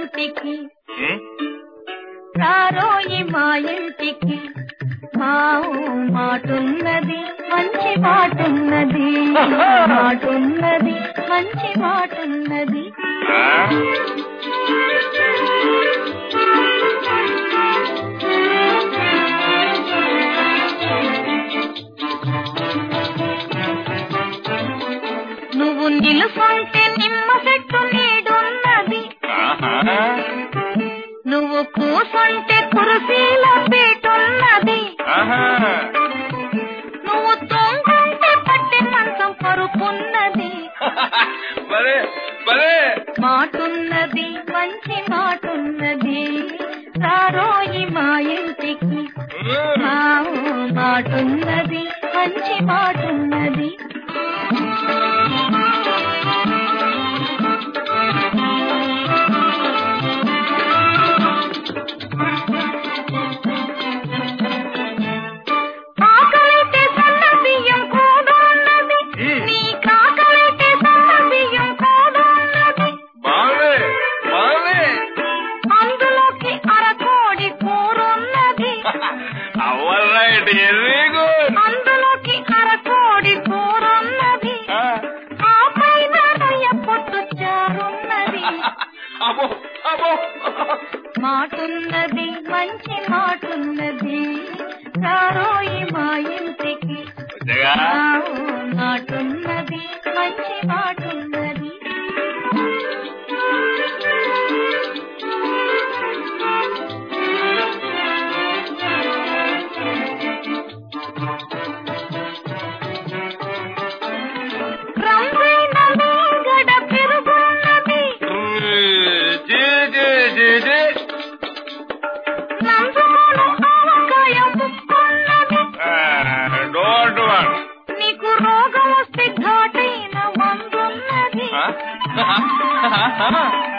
ఇంటికి ఉమ్? రారోయి మా ఇంటికి మా మాటున్నది మంచి మాటున్నది మాటున్నది మంచి మాటున్నది ఆ? నువ్వు నిలుసుంటే నిమ్మ చెట్టు నీడున్నది ఆహా. నువ్వు కూసుంటే కురుసీల పీటున్నది ఆహా. నువ్వు తొంగుంటే పట్టి మంచం పరుపున్నది భలే భలే మాటున్నది మంచి మాటున్నది రారోయి మా ఇంటికి ఉమ్. మా మాటున్నది మంచి మాటున్నది ఆకలితే సన్న బియ్యం కూడున్నది ఉమ్. నీ కాకలితే సన్న బియ్యం కూడున్నది బాగుంది బాగుంది అందులోకి అరకోడి కూరున్నది అవరైట్ వెరీ గుడ్ అందులోకి అరకోడి కూరున్నది ఆ పైన రొయ్య పొట్టు చారున్నది అబ్బో అబ్బో మాటున్నది మంచి మాటున్నది రారోయి మా ఇంటికి వచ్చాగా ఆ మాటున్నది మంచి మాటున్నది రంగైన మేగడ పెరుగున్నది జీ జీ జీ జీ నంజుమోను ఆవకాయ ముక్కున్నది డోంట్ వన్ నీకు రోగం వస్తే ఘాటైన మందున్నది ఆ